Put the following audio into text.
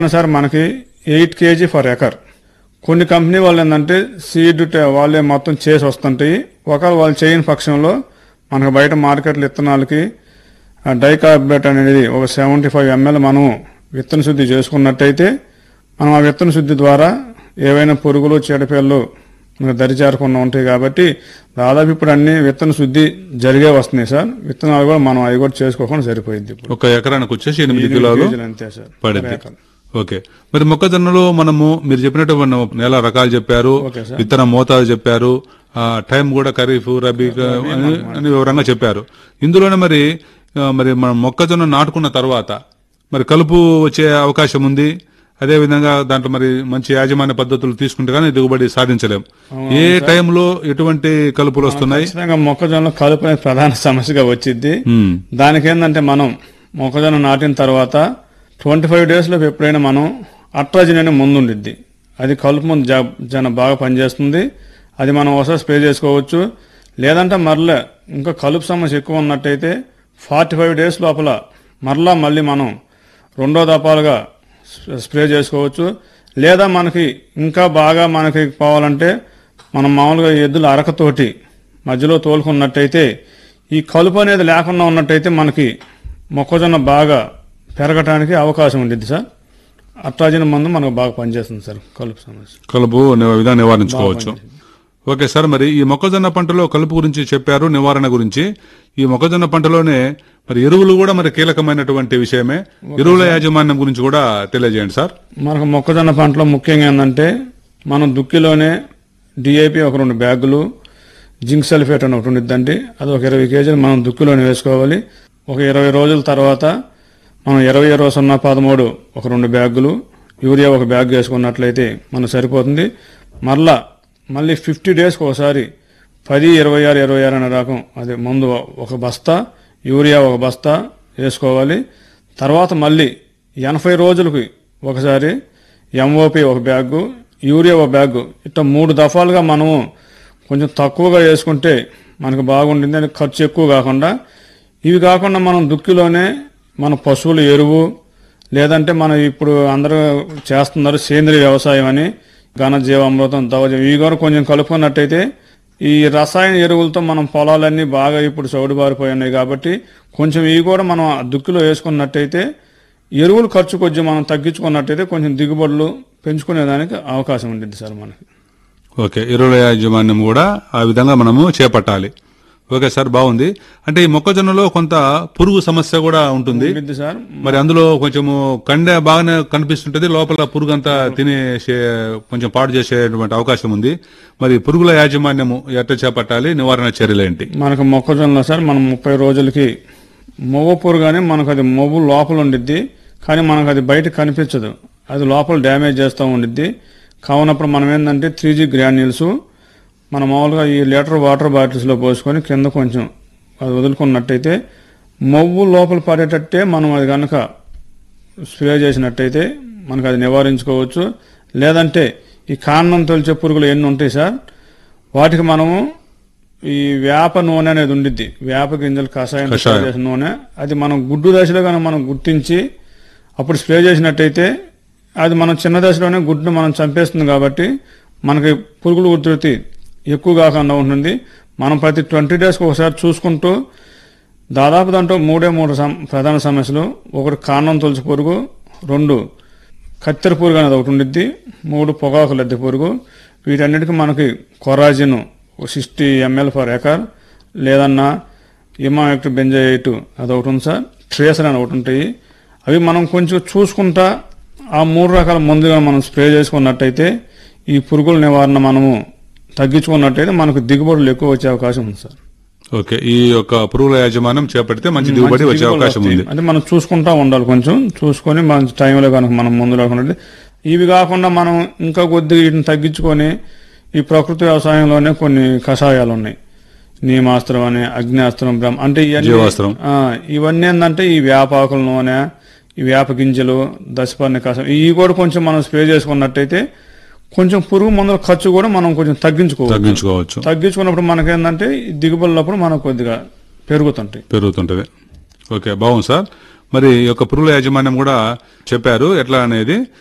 Sir మనకి eight KG for acre కొన్ని company వాళ్ళు ఏంటంటే సీడ్ ట- వాళ్ళే మొత్తం చేసి వస్తుంటాయి ఒకవేళ వాళ్ళు చేయని పక్షంలో మనకు బయట మార్కెట్లో విత్తనాలకి డైకార్బేట్ అనేది ఒక సెవెంటీ ఫైవ్ ఎంఎల్ మనం విత్తన శుద్ధి చేసుకున్నట్టయితే మనం ఆ విత్తన శుద్ధి ద్వారా ఏవైనా పురుగులు చీడపీడలు మనకు దరి చేరకుండా ఉంటాయి కాబట్టి దాదాపు ఇప్పుడు అన్ని విత్తన శుద్ధి జరిగే వస్తున్నాయి సార్ విత్తనాలు కూడా మనం అవి కూడా చేసుకోకుండా సరిపోయింది ఇప్పుడు ఒక ఎకరానికి వచ్చేసి ఎనిమిది ఎనిమిది కిలోలు కేజీలు అంతే సార్ పడింది ఎకరం. ఓకే మరి మొక్కజొన్నలో మనము మీరు చెప్పినట్టు మన నెల రకాలు చెప్పారు ఓకే సార్. విత్తన మోతాదు చెప్పారు ఆ, టైం కూడా ఖరీఫ్ రబీ అని అని వివరంగా చెప్పారు ఇందులోనే మరి ఆ, మరి మనం మొక్కజొన్న నాటుకున్న తర్వాత మరి కలుపు వచ్చే అవకాశం ఉంది అదే విధంగా దాంట్లో మరి మంచి యాజమాన్య పద్ధతులు తీసుకుంటే కానీ దిగుబడి సాధించలేం ఏ టైంలో ఎటువంటి కలుపులు వస్తున్నాయి ఖచ్చితంగా మొక్కజొన్న కలుపు అనేది ప్రధాన సమస్యగా వచ్చింది ఉమ్, దానికి ఏంటంటే మనం మొక్కజొన్న నాటిన తర్వాత ట్వంటీ ఫైవ్ డేస్లో ఎప్పుడైనా మనం అట్రాజిన్ అనే ముందు ఉండిద్ది అది కలుపు ముందు జా- జన బాగా పనిచేస్తుంది అది మనం ఒకసారి స్ప్రే చేసుకోవచ్చు లేదంటే మరలా ఇంకా కలుపు సమస్య ఎక్కువ ఉన్నట్టయితే ఫార్టీ ఫైవ్ డేస్ లోపల మరలా మళ్ళీ మనం రెండో దపాలుగా స్ప్రే- స్ప్రే చేసుకోవచ్చు లేదా మనకి ఇంకా బాగా మనకి పోవాలంటే మనం మామూలుగా ఎద్దుల అరకతోటి మధ్యలో తోలుకున్నట్టయితే ఈ కలుపు అనేది లేకుండా ఉన్నట్టయితే మనకి మొక్కజొన్న బాగా పెరగటానికి అవకాశం ఉండిద్ది సార్ అట్రాజిన మందు మనకు బాగా పనిచేస్తుంది సార్ కలుపు సమస్య కలుపు ని- విధానం నివారించుకోవచ్చు ఓకే సార్ మరి ఈ మొక్కజొన్న పంటలో కలుపు గురించి చెప్పారు నివారణ గురించి ఈ మొక్కజొన్న పంటలోనే మరి ఎరువులు కూడా మరి కీలకమైనటువంటి విషయమే ఎరువుల యాజమాన్యం గురించి కూడా తెలియజేయండి సార్ మనకు మొక్కజొన్న పంటలో ముఖ్యంగా ఏంటంటే మనం దుక్కిలోనే డిఐపి ఒక రెండు బ్యాగులు జింక్ సల్ఫేట్ అని ఒకటి ఉండిద్దండి అది ఒక ఇరవై కేజీలు మనం దుక్కిలోనే వేసుకోవాలి ఒక ఇరవై రోజుల తర్వాత మనం ఇరవై ఇరవై సున్నా పదమూడు ఒక రెండు బ్యాగులు యూరియా ఒక బ్యాగ్ వేసుకున్నట్లయితే మనకు సరిపోతుంది మరలా మళ్ళీ ఫిఫ్టీ డేస్కి ఒకసారి పది ఇరవై ఆరు ఇరవై ఆరు అనే రకం అది ముందు ఒక బస్తా యూరియా ఒక బస్తా వేసుకోవాలి తర్వాత మళ్ళీ ఎనభై రోజులకి ఒకసారి ఎంఓపి ఒక బ్యాగు యూరియా ఒక బ్యాగు ఇట్లా మూడు దఫాలుగా మనము కొంచెం తక్కువగా వేసుకుంటే మనకు బాగుంటుంది అని ఖర్చు ఎక్కువ కాకుండా ఇవి కాకుండా మనం దుక్కిలోనే మన పశువుల ఎరువు లేదంటే మనం ఇప్పుడు అందరూ చేస్తున్నారు సేంద్రియ వ్యవసాయం అని ఘనజీవామృతం దవజం ఇవి కూడా కొంచెం కలుపుకున్నట్టయితే ఈ రసాయన ఎరువులతో మనం పొలాలన్నీ బాగా ఇప్పుడు చౌడుబారిపోయి ఉన్నాయి కాబట్టి కొంచెం ఇవి కూడా మనం ఆ దుక్కిలో వేసుకున్నట్టయితే ఎరువులు ఖర్చు కొంచెం మనం తగ్గించుకున్నట్టయితే కొంచెం దిగుబడులు పెంచుకునేదానికి అవకాశం ఉంటుంది సార్ మనకి ఓకే ఎరువుల యాజమాన్యం కూడా ఆ విధంగా మనము చేపట్టాలి ఓకే సార్ బాగుంది అంటే ఈ మొక్కజొన్నలో కొంత పురుగు సమస్య కూడా ఉంటుంది ఉంటుంది సార్ మరి అందులో కొంచెము కండె బాగానే కనిపిస్తుంటది లోపల పురుగు అంతా తినేసే కొంచెం పాడు చేసేటువంటి అవకాశం ఉంది మరి పురుగుల యాజమాన్యము ఎట్లా చేపట్టాలి నివారణ చర్యలు ఏంటి మనకు మొక్కజొన్న సార్ మనం ముప్పై రోజులకి మొవ్వ పురుగానే మనకు అది మొవ్వు లోపల ఉండిద్ది కానీ మనకు అది బయట కనిపించదు అది లోపల డ్యామేజ్ చేస్తూ ఉండిద్ది కావునప్పుడు మనం ఏంటంటే త్రీ జీ గ్రాన్యూల్స్ మనం మామూలుగా ఈ లీటర్ వాటర్ బాటిల్స్లో పోసుకొని కింద కొంచెం అది వదులుకున్నట్టయితే మొవ్వు లోపల పడేటట్టే మనం అది కనుక స్ప్రే చేసినట్టయితే మనకు అది నివారించుకోవచ్చు లేదంటే ఈ కాండం తొలిచే పురుగులు ఎన్ని ఉంటాయి సార్ వాటికి మనము ఈ వేప నూనె అనేది ఉండిద్ది వేప గింజలు కషాయం కషాయం. స్ప్రే చేసిన నూనె అది మనం గుడ్డు దశలో కనుక మనం గుర్తించి అప్పుడు స్ప్రే చేసినట్టయితే అది మనం చిన్న దశలోనే గుడ్డును మనం చంపేస్తుంది కాబట్టి మనకి పురుగులు ఉధృతి ఎక్కువ కాకుండా ఉంటుంది మనం ప్రతి ట్వంటీ డేస్కి ఒకసారి చూసుకుంటూ దాదాపు దాంట్లో మూడే మూడు సమ- ప్రధాన సమస్యలు ఒకటి కాండం తులసి పురుగు రెండు కత్తెర పురుగు అనేది ఒకటి ఉండిద్ది మూడు పొగాకు లద్దె పురుగు వీటన్నిటికీ మనకి Coragen sixty ML for acre లేదన్నా ఇమాక్ట్ బెంజైట్ అది ఒకటి ఉంది సార్ ట్రేసర్ అని ఒకటి ఉంటాయి అవి మనం కొంచెం చూసుకుంటా ఆ మూడు రకాల మందుగా మనం స్ప్రే చేసుకున్నట్టయితే ఈ పురుగుల నివారణ మనము తగ్గించుకున్నట్టయితే మనకు దిగుబడులు ఎక్కువ వచ్చే అవకాశం ఉంది సార్ ఓకే ఈ యొక్క పురుగుల యాజమాన్యం చేపడితే మంచి దిగుబడి మంచి వచ్చే దిగుబడులు అవకాశం వస్తాయి. ఉంది అంటే మనం చూసుకుంటా ఉండాలి కొంచెం చూసుకొని మంచి టైంలో కనుక మనం ముందు రాకుండా ఇవి కాకుండా మనం ఇంకా కొద్దిగా వీటిని తగ్గించుకొని ఈ ప్రకృతి వ్యవసాయంలోనే కొన్ని కషాయాలు ఉన్నాయి నియమాస్త్రం అని అగ్నియాస్త్రం బ్రహ్మ అంటే ఇవన్నీ జీవాస్త్రం. ఆ, ఇవన్నీ ఏంటంటే ఈ వేపాకుల నూనె ఈ వేప గింజలు దశపర్ణ కషాయం ఇవి కూడా కొంచెం మనం స్ప్రే చేసుకున్నట్టయితే కొంచెం పురుగు మందుల ఖర్చు కూడా మనం కొంచెం తగ్గించుకోవచ్చు తగ్గించుకోవచ్చు తగ్గించుకున్నప్పుడు మనకేంటంటే ఈ దిగుబడులప్పుడు మనకు కొద్దిగా పెరుగుతుంటాయి పెరుగుతుంటది ఓకే బాగుంది సార్ మరి ఈ యొక్క పురుగుల యాజమాన్యం కూడా చెప్పారు ఎట్లా అనేది